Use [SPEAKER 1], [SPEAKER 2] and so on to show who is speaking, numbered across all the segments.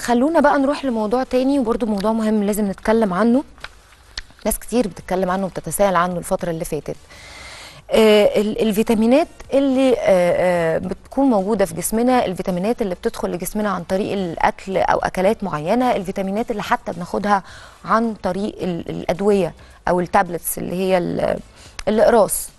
[SPEAKER 1] خلونا بقى نروح لموضوع تاني وبرده موضوع مهم لازم نتكلم عنه ناس كتير بتتكلم عنه وبتتساءل عنه الفترة اللي فاتت آه ال- الفيتامينات اللي آه آه بتكون موجودة في جسمنا الفيتامينات اللي بتدخل لجسمنا عن طريق الأكل أو أكلات معينة الفيتامينات اللي حتى بناخدها عن طريق ال- الأدوية أو التابلتس اللي هي ال- الأقراص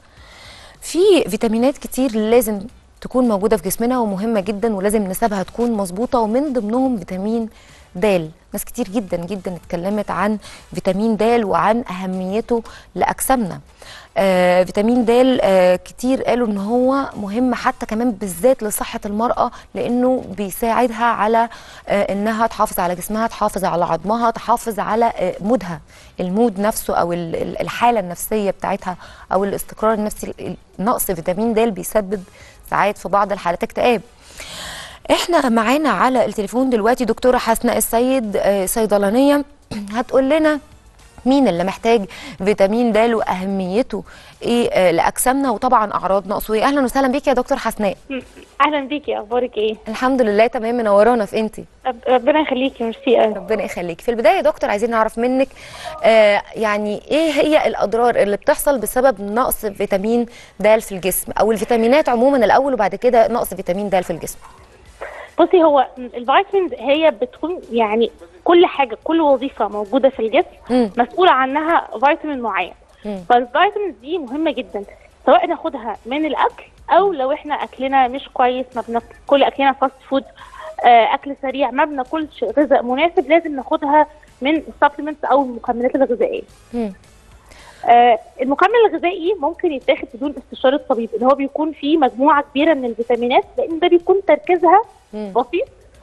[SPEAKER 1] في فيتامينات كتير لازم تكون موجودة في جسمنا ومهمة جدا ولازم نسبها تكون مظبوطة ومن ضمنهم فيتامين د ناس كتير جدا جدا اتكلمت عن فيتامين د وعن أهميته لأجسامنا آه فيتامين د آه كتير قالوا ان هو مهم حتى كمان بالذات لصحة المرأة لانه بيساعدها على آه انها تحافظ على جسمها تحافظ على عظمها تحافظ على آه مودها المود نفسه او ال- ال- الحالة النفسية بتاعتها او الاستقرار النفسي ال- نقص فيتامين د بيسبب ساعات في بعض الحالات اكتئاب احنا معانا على التليفون دلوقتي دكتورة حسناء السيد آه، صيدلانية هتقول لنا مين اللي محتاج فيتامين د واهميته ايه آه، لاجسامنا وطبعا اعراض نقصه ايه اهلا وسهلا بيك يا دكتور حسناء
[SPEAKER 2] اهلا بيكي اخبارك ايه
[SPEAKER 1] الحمد لله تمام منورانا في انتي
[SPEAKER 2] رب- ربنا يخليكي ميرسي قوي
[SPEAKER 1] ربنا يخليك في البدايه يا دكتور عايزين نعرف منك آه يعني ايه هي الاضرار اللي بتحصل بسبب نقص فيتامين د في الجسم او الفيتامينات عموما الاول وبعد كده نقص فيتامين د في الجسم
[SPEAKER 2] بصي هو الفيتامينز هي بتكون يعني كل حاجه كل وظيفه موجوده في الجسم
[SPEAKER 1] مم.
[SPEAKER 2] مسؤوله عنها فيتامين معين
[SPEAKER 1] مم.
[SPEAKER 2] فالفيتامينز دي مهمه جدا سواء ناخدها من الاكل او لو احنا اكلنا مش كويس ما بناكل كل اكلنا فاست فود آه، اكل سريع ما بناكلش غذاء مناسب لازم ناخدها من السبلمنتس او المكملات الغذائيه
[SPEAKER 1] مم.
[SPEAKER 2] آه، المكمل الغذائي ممكن يتاخد بدون استشاره الطبيب اللي هو بيكون فيه مجموعه كبيره من الفيتامينات لان ده بيكون تركيزها
[SPEAKER 1] مم.
[SPEAKER 2] بسيط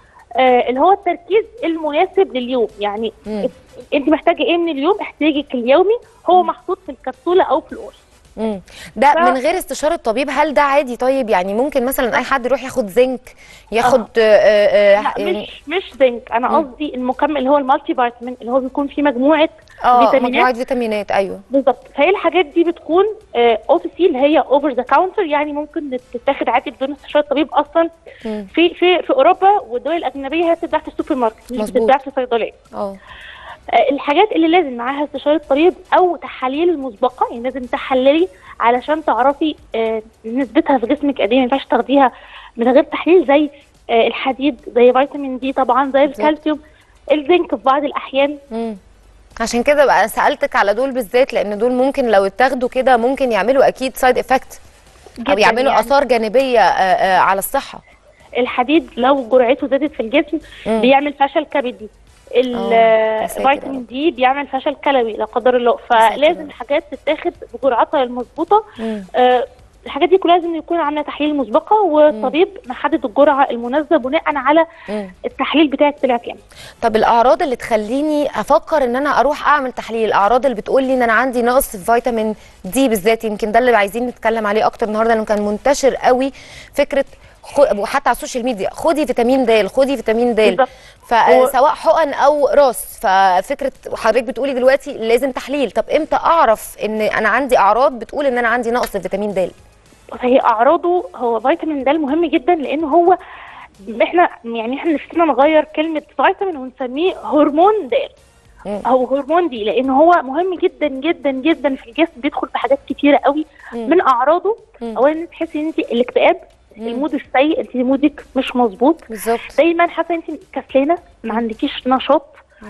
[SPEAKER 2] آه، اللي هو التركيز المناسب لليوم يعني
[SPEAKER 1] مم.
[SPEAKER 2] انت محتاجه ايه من اليوم احتياجك اليومي هو محطوط في الكبسوله او في القرص
[SPEAKER 1] مم. ده
[SPEAKER 2] ف-
[SPEAKER 1] من غير استشاره طبيب هل ده عادي طيب يعني ممكن مثلا اي حد يروح ياخد زنك ياخد آه. آه
[SPEAKER 2] لا
[SPEAKER 1] يعني
[SPEAKER 2] مش مش زنك انا
[SPEAKER 1] مم.
[SPEAKER 2] قصدي المكمل اللي هو المالتي فيتامين اللي هو بيكون فيه مجموعه
[SPEAKER 1] اه
[SPEAKER 2] فيتامينات.
[SPEAKER 1] مجموعه فيتامينات ايوه
[SPEAKER 2] بالظبط فهي الحاجات دي بتكون او تي سي اللي هي اوفر ذا كاونتر يعني ممكن تتاخد عادي بدون استشاره طبيب اصلا
[SPEAKER 1] مم.
[SPEAKER 2] في في في اوروبا والدول الاجنبيه هي بتتباع في السوبر ماركت مش
[SPEAKER 1] مظبوط.
[SPEAKER 2] بتتباع في صيدليه
[SPEAKER 1] اه
[SPEAKER 2] آه، الحاجات اللي لازم معاها استشاره طبيب او تحاليل مسبقه يعني لازم تحللي علشان تعرفي آه، نسبتها في جسمك قد ايه ما ينفعش تاخديها من غير تحليل زي آه، الحديد زي فيتامين دي طبعا زي
[SPEAKER 1] بالظبط.
[SPEAKER 2] الكالسيوم الزنك في بعض الاحيان
[SPEAKER 1] مم. عشان كده بقى سالتك على دول بالذات لان دول ممكن لو اتاخدوا كده ممكن يعملوا اكيد سايد افكت او
[SPEAKER 2] جداً
[SPEAKER 1] يعملوا
[SPEAKER 2] يعني.
[SPEAKER 1] اثار جانبيه آه آه على الصحه
[SPEAKER 2] الحديد لو جرعته زادت في الجسم
[SPEAKER 1] مم.
[SPEAKER 2] بيعمل فشل كبدي
[SPEAKER 1] آه، يا ساتر يا
[SPEAKER 2] الفيتامين
[SPEAKER 1] رب.
[SPEAKER 2] دي بيعمل فشل كلوي لا قدر الله
[SPEAKER 1] ساتر يا
[SPEAKER 2] فلازم
[SPEAKER 1] رب.
[SPEAKER 2] حاجات تتاخد بجرعتها المظبوطه
[SPEAKER 1] مم.
[SPEAKER 2] آه، الحاجات دي كلها لازم يكون عامله تحليل مسبقه والطبيب محدد الجرعه المناسبه بناء على
[SPEAKER 1] مم.
[SPEAKER 2] التحليل بتاعك طلع كام
[SPEAKER 1] طب الاعراض اللي تخليني افكر ان انا اروح اعمل تحليل الاعراض اللي بتقول لي ان انا عندي نقص في فيتامين دي بالذات يمكن ده اللي عايزين نتكلم عليه اكتر النهارده لانه كان منتشر قوي فكره خ- وحتى على السوشيال ميديا خدي فيتامين د خدي فيتامين د
[SPEAKER 2] بالظبط.
[SPEAKER 1] فسواء حقن او راس ففكره حضرتك بتقولي دلوقتي لازم تحليل طب امتى اعرف ان انا عندي اعراض بتقول ان انا عندي نقص في فيتامين د
[SPEAKER 2] فهي اعراضه هو فيتامين د مهم جدا لان هو احنا يعني احنا نفسنا نغير كلمه فيتامين ونسميه هرمون د
[SPEAKER 1] مم.
[SPEAKER 2] او هرمون دي لان هو مهم جدا جدا جدا في الجسم بيدخل في حاجات كتيره قوي
[SPEAKER 1] مم.
[SPEAKER 2] من اعراضه
[SPEAKER 1] مم.
[SPEAKER 2] اولا انت تحسي ان انت الاكتئاب
[SPEAKER 1] مم.
[SPEAKER 2] المود السيء انت مودك مش مظبوط
[SPEAKER 1] بالظبط
[SPEAKER 2] دايما حاسه انت كسلانه ما عندكيش نشاط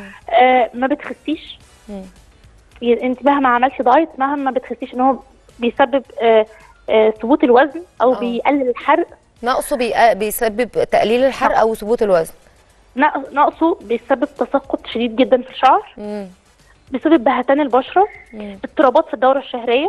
[SPEAKER 2] آه ما بتخسيش
[SPEAKER 1] مم.
[SPEAKER 2] انت مهما عملتي دايت مهما ما بتخسيش ان هو بيسبب آه آه ثبوت الوزن او
[SPEAKER 1] آه.
[SPEAKER 2] بيقلل الحرق
[SPEAKER 1] نقصه بي- بيسبب تقليل الحرق او ثبوت الوزن
[SPEAKER 2] نق- نقصه بيسبب تساقط شديد جدا في الشعر
[SPEAKER 1] مم.
[SPEAKER 2] بيسبب بهتان البشره
[SPEAKER 1] مم.
[SPEAKER 2] اضطرابات في الدوره الشهريه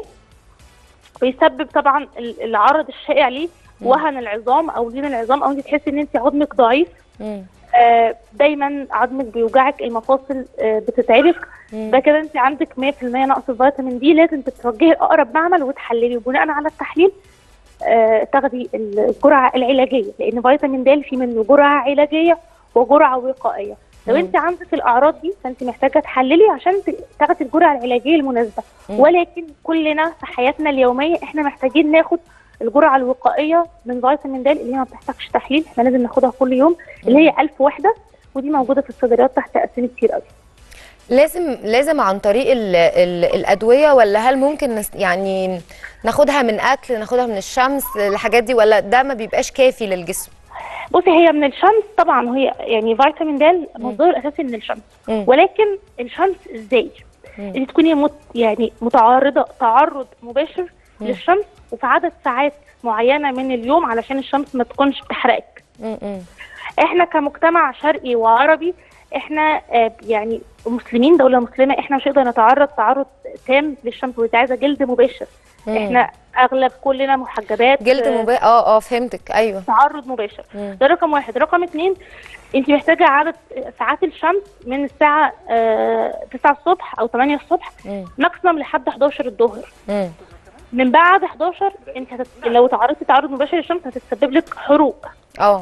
[SPEAKER 2] بيسبب طبعا ال- العرض الشائع ليه وهن العظام او لين العظام او انت تحسي ان انت عظمك ضعيف
[SPEAKER 1] مم.
[SPEAKER 2] آه، دايما عظمك بيوجعك المفاصل آه، بتتعبك
[SPEAKER 1] مم.
[SPEAKER 2] ده كده انت عندك 100% نقص فيتامين دي لازم تتوجهي لاقرب معمل وتحللي وبناء على التحليل آه، تاخدي الجرعه العلاجيه لان فيتامين د في منه جرعه علاجيه وجرعه وقائيه لو
[SPEAKER 1] مم.
[SPEAKER 2] انت عندك الاعراض دي فانت محتاجه تحللي عشان ت- تاخدي الجرعه العلاجيه المناسبه
[SPEAKER 1] مم.
[SPEAKER 2] ولكن كلنا في حياتنا اليوميه احنا محتاجين ناخد الجرعه الوقائيه من فيتامين د اللي هي ما بتحتاجش تحليل احنا لازم ناخدها كل يوم اللي هي 1000 وحده ودي موجوده في الصيدليات تحت اسامي كتير قوي
[SPEAKER 1] لازم لازم عن طريق ال ال الادويه ولا هل ممكن نس يعني ناخدها من اكل ناخدها من الشمس الحاجات دي ولا ده ما بيبقاش كافي للجسم
[SPEAKER 2] بصي هي من الشمس طبعا هي يعني فيتامين د مصدره الاساسي من الشمس
[SPEAKER 1] مم.
[SPEAKER 2] ولكن الشمس ازاي؟
[SPEAKER 1] مم.
[SPEAKER 2] انت تكوني مت يعني متعرضه تعرض مباشر للشمس وفي عدد ساعات معينه من اليوم علشان الشمس ما تكونش بتحرقك
[SPEAKER 1] م- م.
[SPEAKER 2] احنا كمجتمع شرقي وعربي احنا آه، يعني مسلمين دوله مسلمه احنا مش هنقدر نتعرض تعرض تام للشمس ودي عايزه جلد مباشر
[SPEAKER 1] مم.
[SPEAKER 2] احنا اغلب كلنا محجبات
[SPEAKER 1] جلد
[SPEAKER 2] آه،
[SPEAKER 1] مباشر اه اه فهمتك ايوه
[SPEAKER 2] تعرض مباشر
[SPEAKER 1] مم.
[SPEAKER 2] ده رقم واحد رقم اتنين انت محتاجه عدد ساعات الشمس من الساعه آه 9 الصبح او 8 الصبح
[SPEAKER 1] مم.
[SPEAKER 2] ماكسيمم لحد 11 الظهر
[SPEAKER 1] مم.
[SPEAKER 2] من بعد 11 انت هتت... لو تعرضتي تعرض مباشر للشمس هتتسبب لك حروق
[SPEAKER 1] اه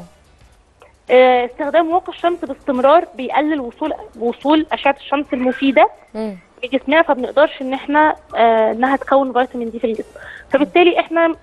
[SPEAKER 2] آه، استخدام واقي الشمس باستمرار بيقلل وصول وصول اشعه الشمس المفيده
[SPEAKER 1] مم.
[SPEAKER 2] لجسمنا فبنقدرش ان احنا آه، انها تكون فيتامين دي في الجسم فبالتالي احنا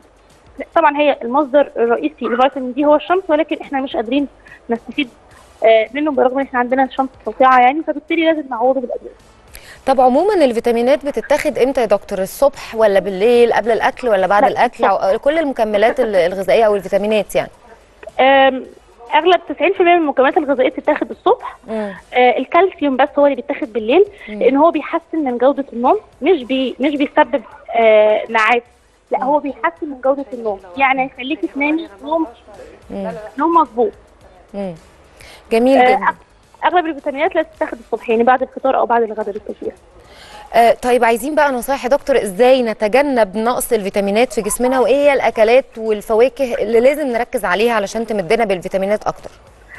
[SPEAKER 2] طبعا هي المصدر الرئيسي لفيتامين دي هو الشمس ولكن احنا مش قادرين نستفيد آه، منه برغم ان احنا عندنا الشمس ساطعه يعني فبالتالي لازم نعوضه بالادويه
[SPEAKER 1] طب عموما الفيتامينات بتتاخد امتى يا دكتور الصبح ولا بالليل قبل الاكل ولا بعد
[SPEAKER 2] لا،
[SPEAKER 1] الاكل أو كل المكملات ال- الغذائيه او الفيتامينات يعني
[SPEAKER 2] آم، اغلب 90% من المكملات الغذائيه بتتاخد الصبح
[SPEAKER 1] مم.
[SPEAKER 2] آه، الكالسيوم بس هو اللي بيتاخد بالليل لان هو بيحسن من جوده النوم مش بي مش بيسبب آه نعاس لا هو بيحسن من جوده النوم يعني هيخليكي تنامي نوم
[SPEAKER 1] مم.
[SPEAKER 2] نوم مظبوط
[SPEAKER 1] مم. جميل
[SPEAKER 2] آه،
[SPEAKER 1] جدا
[SPEAKER 2] اغلب الفيتامينات لازم تتاخد الصبح يعني بعد الفطار او بعد الغداء بالكثير
[SPEAKER 1] آه طيب عايزين بقى نصايح يا دكتور ازاي نتجنب نقص الفيتامينات في جسمنا وايه هي الاكلات والفواكه اللي لازم نركز عليها علشان تمدنا بالفيتامينات اكتر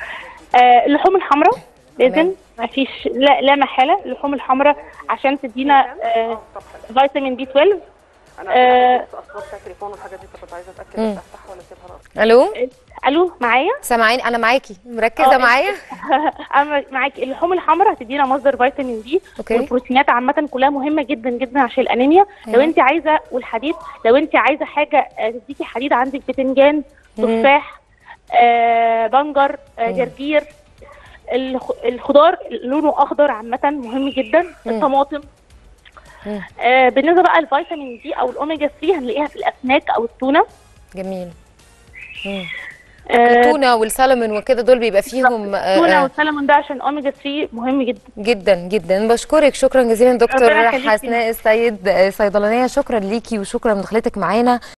[SPEAKER 2] آه اللحوم الحمراء لازم
[SPEAKER 1] تمام.
[SPEAKER 2] ما فيش لا لا محاله اللحوم الحمراء عشان تدينا آه فيتامين بي 12
[SPEAKER 3] انا
[SPEAKER 2] آه.
[SPEAKER 3] كنت اصوات بتاع التليفون والحاجات دي فكنت عايزه اتاكد
[SPEAKER 1] مم.
[SPEAKER 3] افتحها ولا اسيبها رأس.
[SPEAKER 1] الو
[SPEAKER 2] الو معايا
[SPEAKER 1] سامعين انا معاكي مركزه
[SPEAKER 2] آه.
[SPEAKER 1] معايا
[SPEAKER 2] انا معاكي اللحوم الحمراء هتدينا مصدر فيتامين دي
[SPEAKER 1] أوكي.
[SPEAKER 2] والبروتينات عامه كلها مهمه جدا جدا عشان الانيميا لو
[SPEAKER 1] أيوة.
[SPEAKER 2] انت عايزه والحديد لو انت عايزه حاجه آه، تديكي حديد عندك بتنجان
[SPEAKER 1] مم.
[SPEAKER 2] تفاح آه بنجر آه
[SPEAKER 1] مم.
[SPEAKER 2] جرجير الخ- الخضار لونه اخضر عامه مهم جدا
[SPEAKER 1] مم.
[SPEAKER 2] الطماطم
[SPEAKER 1] مم.
[SPEAKER 2] آه بالنسبه بقى الفيتامين دي او الاوميجا 3 هنلاقيها في الاسماك او التونه
[SPEAKER 1] جميل مم.
[SPEAKER 2] آه
[SPEAKER 1] التونه والسلمون وكده دول بيبقى فيهم آه،
[SPEAKER 2] التونه
[SPEAKER 1] آه،
[SPEAKER 2] والسلمون ده عشان اوميجا 3 مهم جدا
[SPEAKER 1] جدا جدا بشكرك شكرا جزيلا دكتور
[SPEAKER 2] ربنا يخليكي.
[SPEAKER 1] حسناء السيد آه، صيدلانيه شكرا ليكي وشكرا لدخلتك معانا